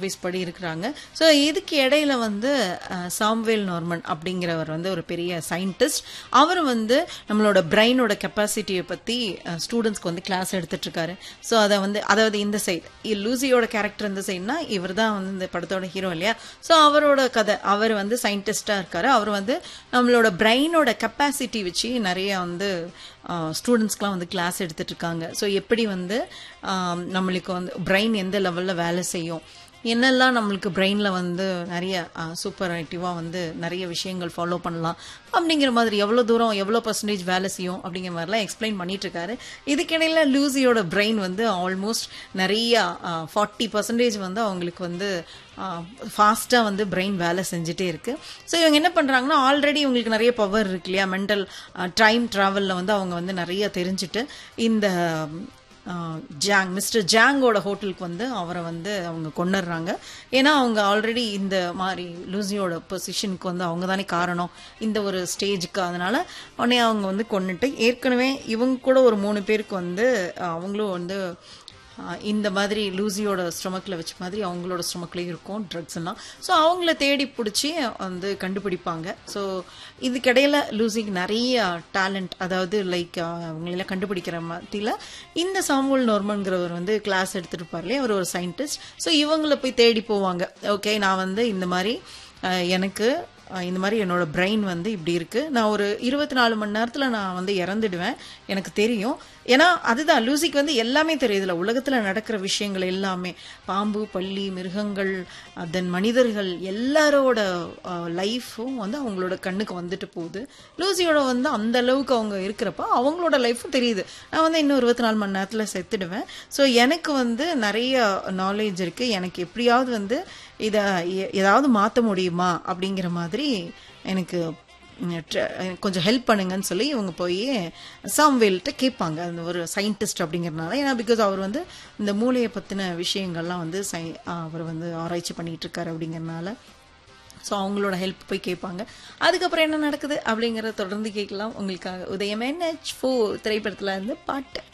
advice படி இருக்கிறாங்க so இதுக்கு இடையில வந்து அஹ், சாம்வேல் நார்மன் அப்படிங்கிறவர் வந்து ஒரு பெரிய சயின்டிஸ்ட் அவர் வந்து நம்மளோட பிரெயினோட கெப்பாசிட்டியை பற்றி ஸ்டூடெண்ட்ஸ்க்கு வந்து கிளாஸ் எடுத்துட்டு இருக்காரு ஸோ அதை வந்து அதாவது இந்த சைடு லூசியோட கேரக்டர் இந்த சைடுனா இவர் தான் வந்து இந்த படத்தோட ஹீரோ இல்லையா ஸோ அவரோட கதை அவர் வந்து சயின்டிஸ்டாக இருக்காரு அவர் வந்து நம்மளோட பிரெயினோட கெப்பாசிட்டி வச்சு நிறைய வந்து ஸ்டூடெண்ட்ஸ்க்குலாம் வந்து கிளாஸ் எடுத்துட்டு இருக்காங்க ஸோ எப்படி வந்து ஆஹ், நம்மளுக்கு வந்து பிரெயின் எந்த லெவலில் வேலை செய்யும் என்னெல்லாம் நம்மளுக்கு பிரெயினில் வந்து நிறைய சூப்பர் ஆக்டிவாக வந்து நிறைய விஷயங்கள் ஃபாலோ பண்ணலாம் அப்படிங்கிற மாதிரி எவ்வளோ தூரம் எவ்வளோ பர்சன்டேஜ் வேலை செய்யும் அப்படிங்கிற மாதிரிலாம் எக்ஸ்பிளைன் பண்ணிட்டு இருக்காரு இதுக்கிடையில லூசியோட பிரெயின் வந்து ஆல்மோஸ்ட் நிறைய ஃபார்ட்டி பர்சன்டேஜ் வந்து அவங்களுக்கு வந்து ஃபாஸ்ட்டாக வந்து பிரெயின் வேலை செஞ்சுட்டே இருக்கு ஸோ இவங்க என்ன பண்ணுறாங்கன்னா ஆல்ரெடி இவங்களுக்கு நிறைய பவர் இருக்கு இல்லையா மென்டல் டைம் ட்ராவலில் வந்து அவங்க வந்து நிறைய தெரிஞ்சுட்டு இந்த ஆஹ் ஜாங் மிஸ்டர் ஜாங்கோட ஹோட்டலுக்கு வந்து அவரை வந்து அவங்க கொண்டுடுறாங்க ஏன்னா அவங்க ஆல்ரெடி இந்த மாதிரி லூசியோட பொசிஷனுக்கு வந்து அவங்க தானே காரணம் இந்த ஒரு ஸ்டேஜுக்கு அதனால உடனே அவங்க வந்து கொண்டுட்டு ஏற்கனவே இவங்க கூட ஒரு மூணு பேருக்கு வந்து ஆஹ் அவங்களும் வந்து ஆஹ் இந்த மாதிரி லூசியோட ஸ்டொமக்கில் வச்ச மாதிரி அவங்களோட ஸ்டொமக்லேயும் இருக்கும் ட்ரக்ஸ் எல்லாம் ஸோ அவங்கள தேடி பிடிச்சி வந்து கண்டுபிடிப்பாங்க ஸோ இதுக்கிடையில லூசிக்கு நிறைய டேலண்ட் அதாவது லைக் அவங்களெல்லாம் கண்டுபிடிக்கிற மத்தியில் இந்த சாமுவல் நோர்மன்கிறவர் வந்து கிளாஸ் எடுத்துட்டு இருப்பார் இல்லையா அவர் ஒரு சயின்டிஸ்ட் ஸோ இவங்கள போய் தேடி போவாங்க ஓகே நான் வந்து இந்த மாதிரி ஆஹ் எனக்கு ஆஹ் இந்த மாதிரி என்னோட பிரெயின் வந்து இப்படி இருக்கு நான் ஒரு இருபத்தி நாலு மணி நேரத்துல நான் வந்து இறந்துடுவேன் எனக்கு தெரியும் ஏன்னா அதுதான் லூசிக்கு வந்து எல்லாமே தெரியுதுல உலகத்துல நடக்கிற விஷயங்கள் எல்லாமே பாம்பு பள்ளி மிருகங்கள் தென் மனிதர்கள் எல்லாரோட லைஃப்பும் வந்து அவங்களோட கண்ணுக்கு வந்துட்டு போகுது லூசியோட வந்து அந்த அளவுக்கு அவங்க இருக்கிறப்ப அவங்களோட லைஃப்பும் தெரியுது நான் வந்து இன்னும் இருபத்தி நாலு மணி நேரத்தில் செத்துடுவேன் ஸோ எனக்கு வந்து நிறைய நாலேஜ் இருக்கு எனக்கு எப்படியாவது வந்து இதை எ- ஏதாவது மாற்ற முடியுமா அப்படிங்கிற மாதிரி எனக்கு ம், ட்ர- எனக்கு கொஞ்சம் ஹெல்ப் பண்ணுங்கன்னு சொல்லி இவங்க போய் சாம்வேல்கிட்ட கேட்பாங்க அந்த ஒரு சயின்டிஸ்ட் அப்படிங்கிறனால ஏன்னா பிகாஸ் அவர் வந்து இந்த மூளையை பற்றின விஷயங்கள்லாம் வந்து சை அவர் வந்து ஆராய்ச்சி பண்ணிட்டு இருக்காரு அப்படிங்கிறனால ஸோ அவங்களோட ஹெல்ப் போய் கேட்பாங்க அதுக்கப்புறம் என்ன நடக்குது அப்படிங்கிறத தொடர்ந்து கேட்கலாம் உங்களுக்காக உதயம் என்ஹெச் ஃபோர் திரைப்படத்தில் இருந்து பாட்டு